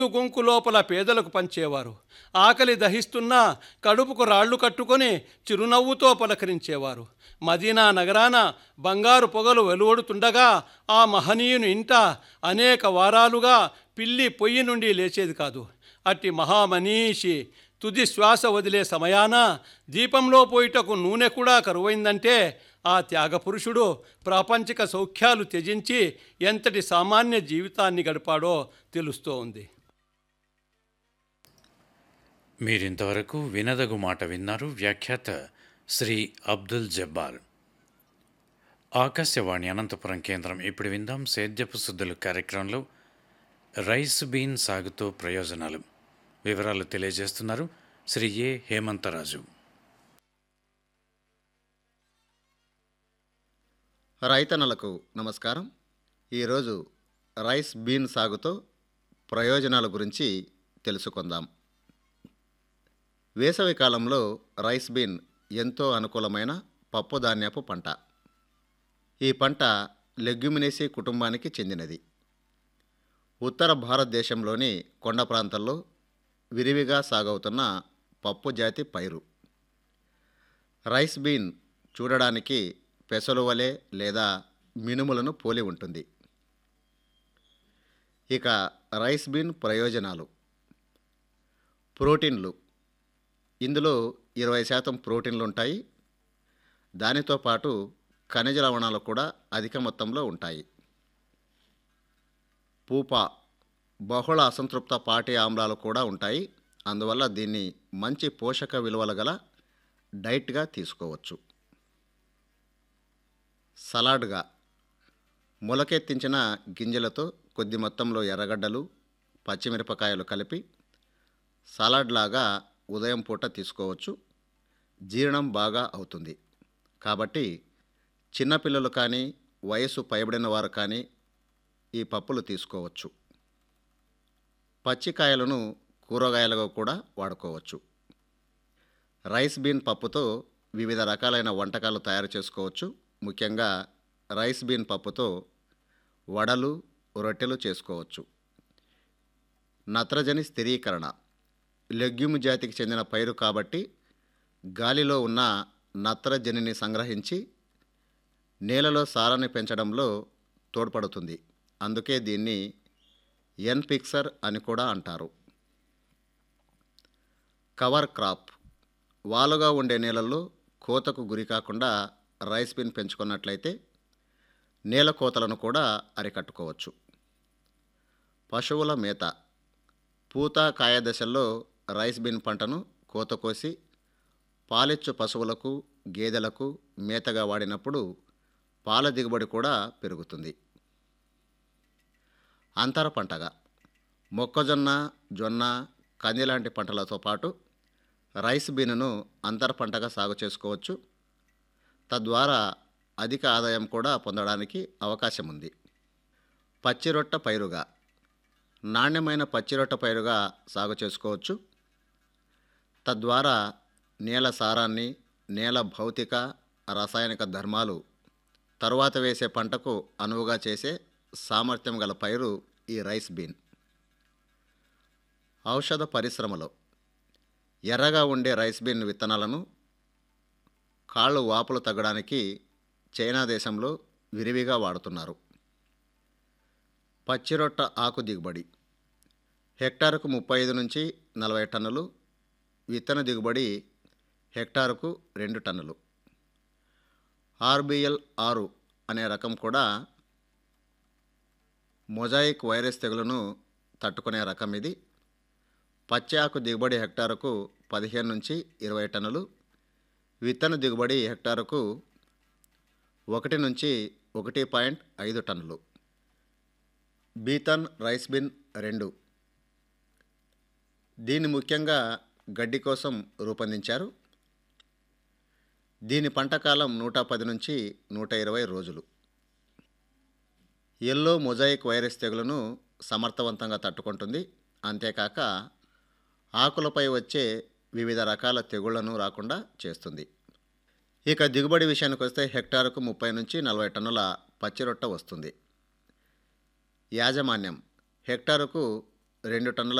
గుంకు లోపల పేదలకు పంచేవారు ఆకలి దహిస్తున్నా కడుపుకు రాళ్లు కట్టుకొని చిరునవ్వుతో పలకరించేవారు మదీనా నగరాన బంగారు పొగలు వెలువడుతుండగా ఆ మహనీయుని ఇంట అనేక వారాలుగా పిల్లి పొయ్యి నుండి లేచేది కాదు అట్టి మహామనీషి తుది శ్వాస వదిలే సమయాన దీపంలో పోయిటకు నూనె కూడా కరువైందంటే ఆ త్యాగపురుషుడు ప్రాపంచిక సౌఖ్యాలు త్యజించి ఎంతటి సామాన్య జీవితాన్ని గడిపాడో తెలుస్తూ ఉంది మీరింతవరకు వినదగు మాట విన్నారు వ్యాఖ్యాత శ్రీ అబ్దుల్ జబ్బార్ ఆకాశవాణి అనంతపురం కేంద్రం ఇప్పుడు విందాం సేద్యపు శుద్ధులు కార్యక్రమంలో రైస్ బీన్ సాగుతో ప్రయోజనాలు వివరాలు తెలియజేస్తున్నారు శ్రీ ఏ హేమంతరాజు రైతన్నలకు నమస్కారం ఈరోజు రైస్ బీన్ సాగుతో ప్రయోజనాల గురించి తెలుసుకుందాం వేసవి కాలంలో రైస్ బీన్ ఎంతో అనుకూలమైన పప్పు ధాన్యపు పంట ఈ పంట లెగ్యుమినేసి కుటుంబానికి చెందినది ఉత్తర భారతదేశంలోని కొండ ప్రాంతాల్లో విరివిగా సాగవుతున్న పప్పు జాతి పైరు రైస్ బీన్ చూడడానికి పెసలు వలె లేదా మినుములను పోలి ఉంటుంది ఇక రైస్ బీన్ ప్రయోజనాలు ప్రోటీన్లు ఇందులో ఇరవై శాతం ప్రోటీన్లు ఉంటాయి దానితో పాటు ఖనిజ లవణాలు కూడా అధిక మొత్తంలో ఉంటాయి పూపా బహుళ అసంతృప్త పాటి ఆమ్లాలు కూడా ఉంటాయి అందువల్ల దీన్ని మంచి పోషక విలువల గల డైట్గా తీసుకోవచ్చు సలాడ్గా మొలకెత్తించిన గింజలతో కొద్ది మొత్తంలో ఎర్రగడ్డలు పచ్చిమిరపకాయలు కలిపి సలాడ్ లాగా ఉదయం పూట తీసుకోవచ్చు జీర్ణం బాగా అవుతుంది కాబట్టి చిన్నపిల్లలు కానీ వయసు పైబడిన వారు కానీ ఈ పప్పులు తీసుకోవచ్చు పచ్చికాయలను కూరగాయలుగా కూడా వాడుకోవచ్చు రైస్ బీన్ పప్పుతో వివిధ రకాలైన వంటకాలు తయారు చేసుకోవచ్చు ముఖ్యంగా రైస్ బీన్ పప్పుతో వడలు రొట్టెలు చేసుకోవచ్చు నత్రజని స్థిరీకరణ లెగ్యూమ్ జాతికి చెందిన పైరు కాబట్టి గాలిలో ఉన్న నత్రజనిని సంగ్రహించి నేలలో సారాన్ని పెంచడంలో తోడ్పడుతుంది అందుకే దీన్ని ఎన్ పిక్సర్ అని కూడా అంటారు కవర్ క్రాప్ వాలుగా ఉండే నేలల్లో కోతకు గురి కాకుండా రైస్ బిన్ పెంచుకున్నట్లయితే నేల కోతలను కూడా అరికట్టుకోవచ్చు పశువుల మేత పూత కాయ దశల్లో రైస్ బిన్ పంటను కోత కోసి పాలిచ్చు పశువులకు గేదెలకు మేతగా వాడినప్పుడు పాల దిగుబడి కూడా పెరుగుతుంది అంతర పంటగా మొక్కజొన్న జొన్న కంది లాంటి పంటలతో పాటు రైస్ బీనును అంతర పంటగా సాగు చేసుకోవచ్చు తద్వారా అధిక ఆదాయం కూడా పొందడానికి అవకాశం ఉంది పచ్చిరొట్ట పైరుగా నాణ్యమైన పచ్చిరొట్ట పైరుగా సాగు చేసుకోవచ్చు తద్వారా నేల సారాన్ని నేల భౌతిక రసాయనిక ధర్మాలు తరువాత వేసే పంటకు అనువుగా చేసే సామర్థ్యం గల పైరు ఈ రైస్ బీన్ ఔషధ పరిశ్రమలో ఎర్రగా ఉండే రైస్ బీన్ విత్తనాలను కాళ్ళు వాపులు తగ్గడానికి చైనా దేశంలో విరివిగా వాడుతున్నారు పచ్చిరొట్ట ఆకు దిగుబడి హెక్టారుకు ముప్పై ఐదు నుంచి నలభై టన్నులు విత్తన దిగుబడి హెక్టారుకు రెండు టన్నులు ఆర్బిఎల్ ఆరు అనే రకం కూడా మొజాయిక్ వైరస్ తెగులును తట్టుకునే రకం ఇది పచ్చి ఆకు దిగుబడి హెక్టారుకు పదిహేను నుంచి ఇరవై టన్నులు విత్తన దిగుబడి హెక్టారుకు ఒకటి నుంచి ఒకటి పాయింట్ ఐదు టన్నులు బీతన్ రైస్ బిన్ రెండు దీన్ని ముఖ్యంగా గడ్డి కోసం రూపొందించారు దీని పంట కాలం నూట పది నుంచి నూట ఇరవై రోజులు ఎల్లో మొజాయిక్ వైరస్ తెగులును సమర్థవంతంగా తట్టుకుంటుంది అంతేకాక ఆకులపై వచ్చే వివిధ రకాల తెగుళ్లను రాకుండా చేస్తుంది ఇక దిగుబడి విషయానికి వస్తే హెక్టారుకు ముప్పై నుంచి నలభై టన్నుల పచ్చిరొట్ట వస్తుంది యాజమాన్యం హెక్టారుకు రెండు టన్నుల